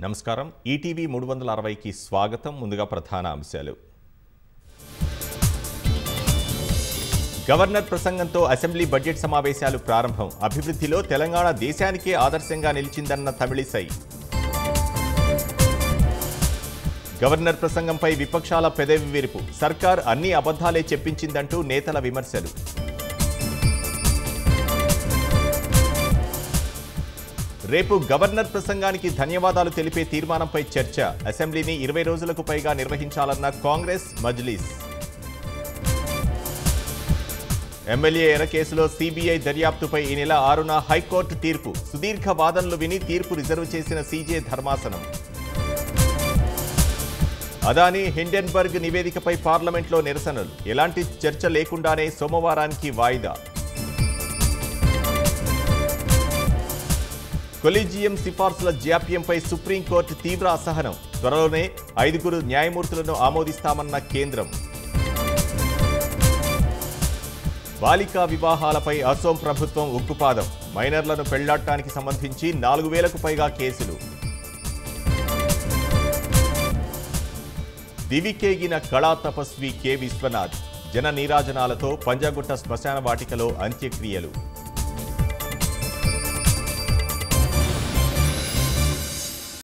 నమస్కారం ఈటీవీ మూడు వందల అరవైకి స్వాగతం ముందుగా ప్రధాన అంశాలు గవర్నర్ ప్రసంగంతో అసెంబ్లీ బడ్జెట్ సమావేశాలు ప్రారంభం అభివృద్ధిలో తెలంగాణ దేశానికే ఆదర్శంగా నిలిచిందన్న తమిళిసై గవర్నర్ ప్రసంగంపై విపక్షాల పెదవి విరుపు సర్కార్ అన్ని అబద్ధాలే చెప్పించిందంటూ నేతల విమర్శలు రేపు గవర్నర్ ప్రసంగానికి ధన్యవాదాలు తెలిపే తీర్మానంపై చర్చ అసెంబ్లీని ఇరవై రోజులకు పైగా నిర్వహించాలన్న కాంగ్రెస్ మజ్లిస్ ఎమ్మెల్యే ఎర కేసులో సిబిఐ దర్యాప్తుపై ఈ నెల ఆరున హైకోర్టు తీర్పు సుదీర్ఘ వాదనలు విని తీర్పు రిజర్వ్ చేసిన సీజే ధర్మాసనం అదాని హిండెన్బర్గ్ నివేదికపై పార్లమెంట్లో నిరసనలు ఎలాంటి చర్చ లేకుండానే సోమవారానికి వాయిదా కొలీజియం సిఫార్సుల జాప్యంపై సుప్రీంకోర్టు తీవ్ర అసహనం త్వరలోనే ఐదుగురు న్యాయమూర్తులను ఆమోదిస్తామన్న కేంద్రం బాలికా వివాహాలపై అసోం ప్రభుత్వం ఉక్కుపాదం మైనర్లను పెళ్లాడటానికి సంబంధించి నాలుగు వేలకు పైగా కేసులు దివికేగిన కళా తపస్వి కె విశ్వనాథ్ జన నీరాజనాలతో పంజాగుట్ట శ్మశాన వాటికలో అంత్యక్రియలు